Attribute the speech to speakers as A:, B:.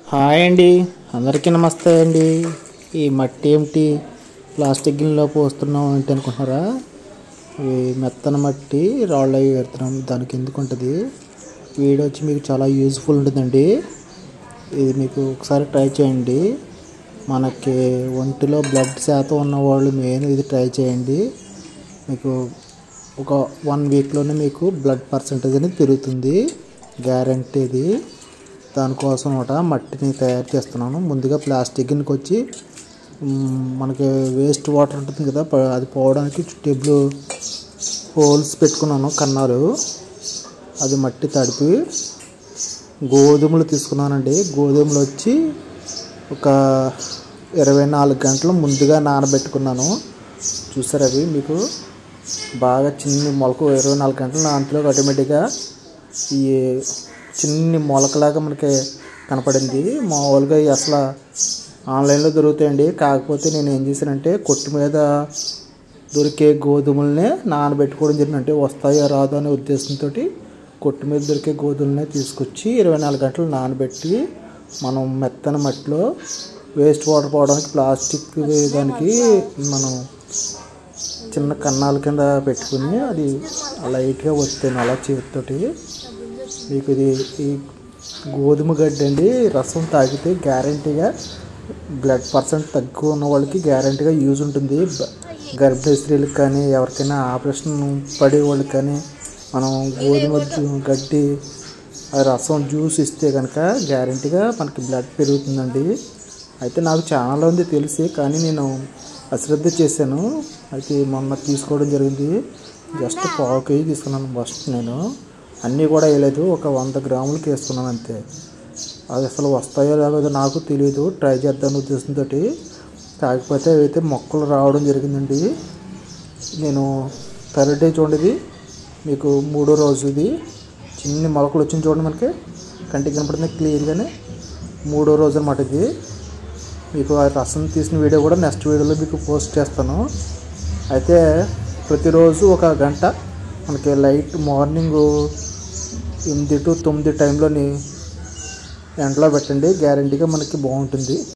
A: hi అండి అందరికీ నమస్తే అండి ఈ మట్టి ఏమిటి ప్లాస్టిక్ గిన్నెలో పోస్తున్నాం ఏంటి అనుకుంటున్నారా ఇవి మెత్తన మట్టి రాళ్ళు అవి పెడుతున్నాం దానికి ఎందుకు ఉంటుంది వీడియో వచ్చి మీకు చాలా యూజ్ఫుల్ ఉంటుందండి ఇది మీకు ఒకసారి ట్రై చేయండి మనకి ఒంటిలో బ్లడ్ శాతం ఉన్న వాళ్ళు మెయిన్ ఇది ట్రై చేయండి మీకు ఒక వన్ వీక్లోనే మీకు బ్లడ్ పర్సంటేజ్ అనేది పెరుగుతుంది గ్యారంటీ ఇది దానికోసం ఒకట మట్టిని తయారు చేస్తున్నాను ముందుగా ప్లాస్టిక్ గిన్నెకి వచ్చి మ్, మనకి వేస్ట్ వాటర్ ఉంటుంది కదా ప- అది పోవడానికి టేబుల్ హోల్స్ పెట్టుకున్నాను కన్నాలు అది మట్టి తడిపి గోధుమలు తీసుకున్నానండి గోధుమలు వచ్చి ఒక ఇరవై నాలుగు గంటలు ముందుగా నానబెట్టుకున్నాను చూసారు అవి మీకు బాగా చిన్ని మొలక ఇరవై నాలుగు గంటలు నానట్లో ఆటోమేటిక్గా ఈ చిన్ని మొలకలాగా మనకి కనపడింది మామూలుగా ఇవి అసలు ఆన్లైన్లో దొరుకుతాయండి కాకపోతే నేను ఏం చేశానంటే కొట్టు మీద దొరికే గోధుమలనే నానబెట్టుకోవడం జరిగింది అంటే వస్తాయో రాదో అనే ఉద్దేశంతో కొట్టు మీద దొరికే గోధుమలనే తీసుకొచ్చి ఇరవై నాలుగు గంటలు నానబెట్టి మనం మెత్తని మట్టిలో వేస్ట్ వాటర్ పోవడానికి ప్లాస్టిక్ దానికి మనం చిన్న కన్నాల కింద పెట్టుకుని అది లైట్గా వస్తాను అలా చేతితోటి మీకు ఇది ఈ గోధుమ గడ్డి అండి రసం తాగితే గ్యారంటీగా బ్లడ్ పర్సెంట్ తక్కువ ఉన్న వాళ్ళకి గ్యారంటీగా యూజ్ ఉంటుంది బ- గర్భిణీ స్త్రీలకు కానీ ఎవరికైనా ఆపరేషన్ పడే వాళ్ళకి కానీ మనం గోధుమ జూ- గడ్డి ఆ రసం జ్యూస్ ఇస్తే కనుక గ్యారంటీగా మనకి బ్లడ్ పెరుగుతుందండి అయితే నాకు చాలా ఉంది తెలిసి కానీ నేను అశ్రద్ధ చేశాను అయితే మొన్న తీసుకోవడం జరిగింది జస్ట్ పావు కేజీ తీసుకున్నాను ఫస్ట్ నేను అన్నీ కూడా వేయలేదు ఒక వంద గ్రాములకి వేసుకున్నాను అంతే అది అసలు వస్తాయో లేదో నాకు తెలియదు ట్రై చేద్దాం ఉద్దేశంతో కాకపోతే అయితే మొక్కలు రావడం జరిగిందండి నేను థర్డ్ డే చూడండి మీకు మూడో రోజు ఇది చిన్ని మొలకలు వచ్చింది చూడండి మనకి కంటికి కనపడుతుంది క్లియర్గానే మూడో రోజు అనమాట ఇది మీకు ఆ రసం తీసిన వీడియో కూడా నెక్స్ట్ వీడియోలో మీకు పోస్ట్ చేస్తాను అయితే ప్రతిరోజు ఒక గంట మనకి లైట్ మార్నింగ్ ఎనిమిది టు తొమ్మిది టైంలోని ఎండలో పెట్టండి గ్యారంటీగా మనకి బాగుంటుంది